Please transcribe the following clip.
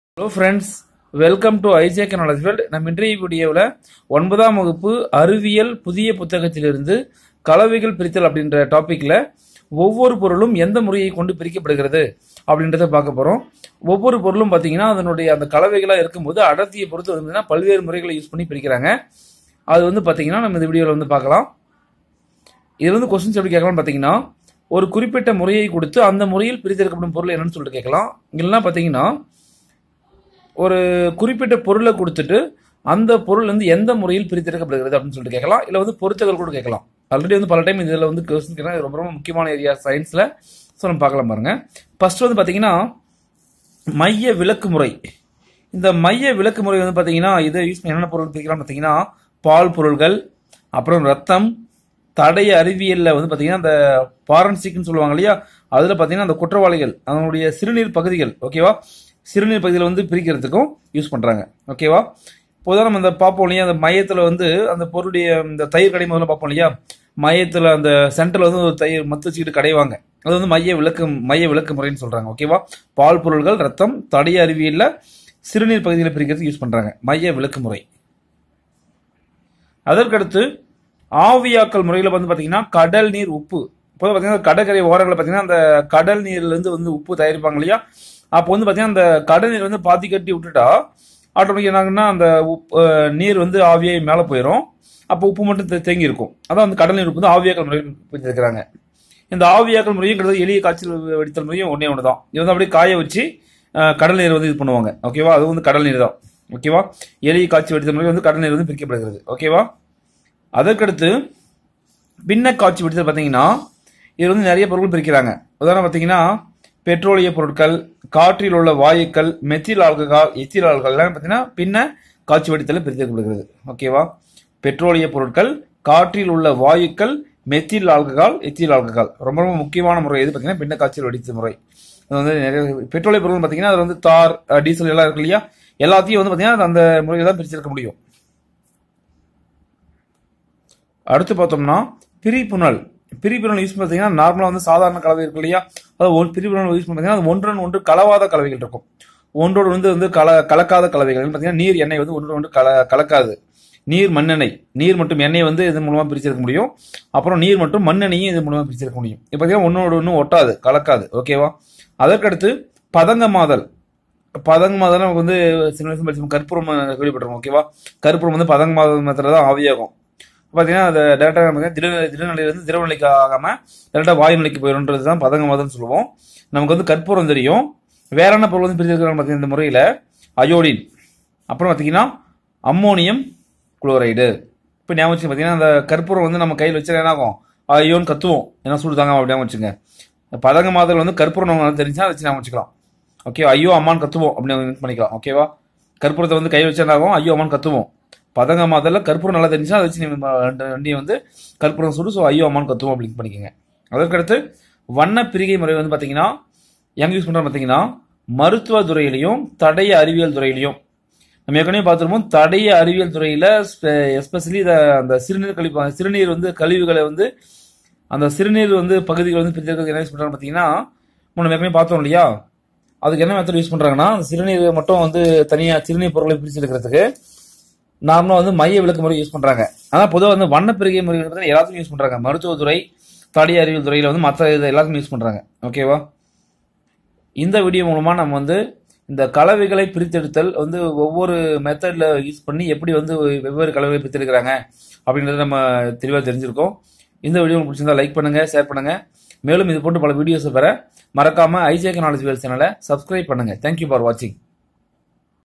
hello friends welcome to ஐஜேக் knowledge world நம்ம இன்றைய வீடியோவில் ஒன்பதாம் வகுப்பு அறிவியல் புதிய புத்தகத்திலிருந்து கலவைகள் பிரித்தல் அப்படின்ற டாப்பிக்கில் ஒவ்வொரு பொருளும் எந்த முறையை கொண்டு பிரிக்கப்படுகிறது அப்படின்றத பார்க்க போகிறோம் ஒவ்வொரு பொருளும் பார்த்தீங்கன்னா அதனுடைய அந்த கலவைகளாக இருக்கும்போது அடர்த்தியை பொறுத்து வந்து பல்வேறு முறைகளை யூஸ் பண்ணி பிரிக்கிறாங்க அது வந்து பார்த்தீங்கன்னா நம்ம இந்த வீடியோவில் வந்து பார்க்கலாம் இது வந்து கொஸ்டின்ஸ் எப்படி கேட்கலாம்னு பார்த்தீங்கன்னா ஒரு குறிப்பிட்ட முறையை கொடுத்து அந்த முறையில் பிரித்தெடுக்கப்படும் பொருள் என்னன்னு சொல்லிட்டு கேட்கலாம் இல்லைன்னா பார்த்தீங்கன்னா ஒரு குறிப்பிட்ட பொருளை கொடுத்துட்டு அந்த பொருள் வந்து எந்த முறையில் பிரித்தெடுக்கப்படுகிறது அப்படின்னு சொல்லிட்டு கேட்கலாம் இல்லை வந்து பொருத்துகள் கூட கேட்கலாம் ஆல்ரெடி வந்து பல டைம் இதில் வந்து கொஸ்டின் கேட்கலாம் இது ரொம்ப ரொம்ப முக்கியமான ஏரியா சயின்ஸில் ஸோ நம்ம பார்க்கலாம் பாருங்க ஃபர்ஸ்ட் வந்து பார்த்தீங்கன்னா மைய விளக்கு முறை இந்த மைய விளக்கு முறை வந்து பார்த்தீங்கன்னா இதை யூஸ் பண்ணி என்னென்ன பொருள் பிரிக்கலாம் பார்த்தீங்கன்னா பால் பொருள்கள் அப்புறம் ரத்தம் தடய அறிவியலில் வந்து பார்த்தீங்கன்னா அந்த ஃபாரன்சிக்னு சொல்லுவாங்க இல்லையா அதில் பார்த்தீங்கன்னா அந்த குற்றவாளிகள் அதனுடைய சிறுநீர் பகுதிகள் ஓகேவா சிறுநீர் பகுதியில் வந்து பிரிக்கிறதுக்கும் யூஸ் பண்ணுறாங்க ஓகேவா இப்போதான் நம்ம அந்த பார்ப்போம் இல்லையா அந்த மையத்தில் வந்து அந்த பொருளுடைய இந்த தயிர் கடை முதல்ல பார்ப்போம் இல்லையா மையத்தில் அந்த சென்டரில் வந்து ஒரு தயிர் மத்து வச்சுக்கிட்டு கடைவாங்க அது வந்து மைய விளக்கு மைய விளக்கு முறைன்னு சொல்கிறாங்க ஓகேவா பால் பொருள்கள் ரத்தம் தடய அறிவியலில் சிறுநீர் பகுதியில் பிரிக்கிறதுக்கு யூஸ் பண்ணுறாங்க மைய விளக்கு முறை அதற்கடுத்து ஆவியாக்கல் முறையில் வந்து பார்த்தீங்கன்னா கடல் நீர் உப்பு இப்போ பார்த்தீங்கன்னா கடற்கரை ஓரங்களில் பார்த்தீங்கன்னா அந்த கடல் நீர்லேருந்து வந்து உப்பு தயாரிப்பாங்க இல்லையா அப்போ வந்து பார்த்தீங்கன்னா அந்த கடல் நீர் வந்து பாத்தி கட்டி விட்டுட்டா ஆட்டோமேட்டிக் என்னாகுன்னா அந்த உப்பு நீர் வந்து ஆவியாகி மேலே போயிடும் அப்போ உப்பு மட்டும் தே- தேங்கி இருக்கும் அதான் வந்து கடல் நீர் உப்பு வந்து ஆவியாக்கல் முறையில் பிரிச்சிருக்கிறாங்க இந்த ஆவியாக்கல் முறையும் எளிய காய்ச்சல் வெடித்தல் முறையும் ஒன்றே ஒன்று தான் இது வந்து அப்படியே காய வச்சு அஹ், கடல் நீர் வந்து இது பண்ணுவாங்க ஓகேவா அது வந்து கடல் நீர் தான் ஓகேவா எளிய காய்ச்சி வெடித்தல் முறை வந்து கடல் நீர் வந்து பிரிக்கப்படுகிறது ஓகேவா அதற்கடுத்து பின்ன காட்சி வெடித்தல் பார்த்தீங்கன்னா இது வந்து நிறைய பொருட்கள் பிரிக்கிறாங்க உதாரணம் பார்த்தீங்கன்னா பெட்ரோலிய பொருட்கள் காற்றில் உள்ள வாயுக்கள் மெத்தில் ஆல்கஹால் எத்தில் ஆல்கஹால் எல்லாம் பார்த்தீங்கன்னா பின்ன காட்சி வெடித்தல் பிரித்தெடுக்கப்படுகிறது ஓகேவா பெட்ரோலிய பொருட்கள் காற்றில் உள்ள வாயுக்கள் மெத்தில் ஆல்கஹால் எத்தில் ஆல்கஹால் ரொம்ப ரொம்ப முக்கியமான முறை எது பார்த்தீங்கன்னா பின்ன காய்ச்சல் வெடித்த முறை இது வந்து நிறைய பெட்ரோலிய பொருட்கள் பார்த்தீங்கன்னா அது வந்து தார் அஹ், டீசல் எல்லாம் இருக்கு இல்லையா எல்லாத்தையும் வந்து பார்த்தீங்கன்னா அந்த முறையில் தான் பிரிச்செடுக்க முடியும் அடுத்து பார்த்தோம்னா பிரிப்புணல் பிரிப்புணல் யூஸ் பார்த்தீங்கன்னா நார்மலாக வந்து சாதாரண கலவை இருக்கு இல்லையா அது ஒரு பிரிப்புணல் யூஸ் பார்த்தீங்கன்னா அது ஒன்றுடன் ஒன்று கலவாத கலவைகள் இருக்கும் ஒன்றோடு வந்து வந்து கல கலக்காத கலவைகள் பார்த்தீங்கன்னா நீர் எண்ணெய் வந்து ஒன்றோடு ஒன்று கல கலக்காது நீர் மண்ணெண்ணெய் நீர் மற்றும் எண்ணெய் வந்து இது மூலமாக பிரிச்செடுக்க முடியும் அப்புறம் நீர் மற்றும் மண்ணெண்ணையும் இது மூலமாக பிரிச்செடுக்க முடியும் இப்போ பார்த்தீங்கன்னா ஒன்றோடு ஒன்று ஒட்டாது கலக்காது ஓகேவா அதற்கடுத்து பதங்கமாதல் பதங்கமாதல் நமக்கு வந்து சின்ன வயசு படிச்சு கற்பூரம் கேள்விப்பட்டிருக்கோம் ஓகேவா கற்பூரம் வந்து பதங்கமாதத்தில் தான் ஆவியாகும் பார்த்தீங்கன்னா அது டேரெக்டாக திட திடநிலையிலிருந்து திரவ நிலைக்கு ஆகாமல் டேரெக்டாக வாயு நிலைக்கு போயிடும்ன்றது தான் பதங்கமாதல்னு சொல்லுவோம் நமக்கு வந்து கற்பூரம் தெரியும் வேற என்ன பொருள் வந்து பிரிச்சிருக்கிறாங்க பார்த்தீங்கன்னா இந்த முறையில் அயோடின் அப்புறம் பார்த்தீங்கன்னா அம்மோனியம் குளோரைடு இப்போ ஞாபகம் வச்சுங்க பார்த்தீங்கன்னா அந்த கற்பூரம் வந்து நம்ம கையில் வச்சா என்ன ஆகும் ஐயோன்னு கத்துவோம் என்ன சூடு தாங்க அப்படி ஞாபகம் வச்சுங்க பதங்க மாதிரி வந்து கற்பூரம் நமக்கு தெரிஞ்சா அதை வச்சு ஞாபகம் வச்சுக்கலாம் ஓகே ஐயோ அம்மான்னு கத்துவோம் அப்படின்னு பண்ணிக்கலாம் ஓகேவா கற்பூரத்தை வந்து கையில் வச்சா என்ன ஆகும் ஐயோ அம்மான்னு கத்துவோம் பதங்க மாதிரில கற்பூரம் நல்லா தெரிஞ்சுன்னா அதை வச்சு நீங்க ரெண்டு ரெண்டையும் வந்து கற்பூரம் சுடு ஸோ ஐயோ அம்மான்னு கத்துவோம் அப்படின்னு பண்ணிக்கோங்க அதற்கடுத்து வண்ண பிரிகை முறை வந்து பார்த்தீங்கன்னா எங்க யூஸ் பண்ணுறோம் பார்த்தீங்கன்னா மருத்துவ துறையிலையும் தடய அறிவியல் துறையிலையும் நம்ம ஏற்கனவே பார்த்துருப்போம் தடய அறிவியல் துறையில் எஸ்பெஷலி அந்த சிறுநீர் கழிப்பு சிறுநீர் வந்து கழிவுகளை வந்து அந்த சிறுநீர் வந்து பகுதிகள் வந்து பிரிக்கிறதுக்கு என்ன யூஸ் பண்ணுறாங்க பார்த்தீங்கன்னா நம்ம ஏற்கனவே பார்த்தோம் இல்லையா அதுக்கு என்ன மெத்தட் யூஸ் பண்ணுறாங்கன்னா சிறுநீர் மட்டும் வந்து தனியாக சிறுநீர் பொருளை பிரிச்சு எடுக்கிறதுக்கு நார்மலாக வந்து மைய விளக்கு முறை யூஸ் பண்ணுறாங்க ஆனால் பொதுவாக வந்து வண்ண பிரிகை முறை வந்து எல்லாத்துக்கும் யூஸ் பண்ணுறாங்க மருத்துவத்துறை தடய அறிவியல் துறையில் வந்து மற்ற இது எல்லாத்துக்கும் யூஸ் பண்ணுறாங்க ஓகேவா இந்த வீடியோ மூலமாக நம்ம வந்து இந்த கலவைகளை பிரித்தெடுத்தல் வந்து ஒவ்வொரு மெத்தடில் யூஸ் பண்ணி எப்படி வந்து வெவ்வேறு கலவைகளை பிரித்தெடுக்கிறாங்க அப்படின்றத நம்ம தெளிவாக தெரிஞ்சிருக்கோம் இந்த வீடியோ உங்களுக்கு பிடிச்சிருந்தா லைக் பண்ணுங்க ஷேர் பண்ணுங்க மேலும் இது போன்று பல வீடியோஸை பெற மறக்காம ஐஜேகே நாலேஜ் வேல் சேனலை சப்ஸ்கிரைப் பண்ணுங்க தேங்க்யூ ஃபார் வாட்சிங்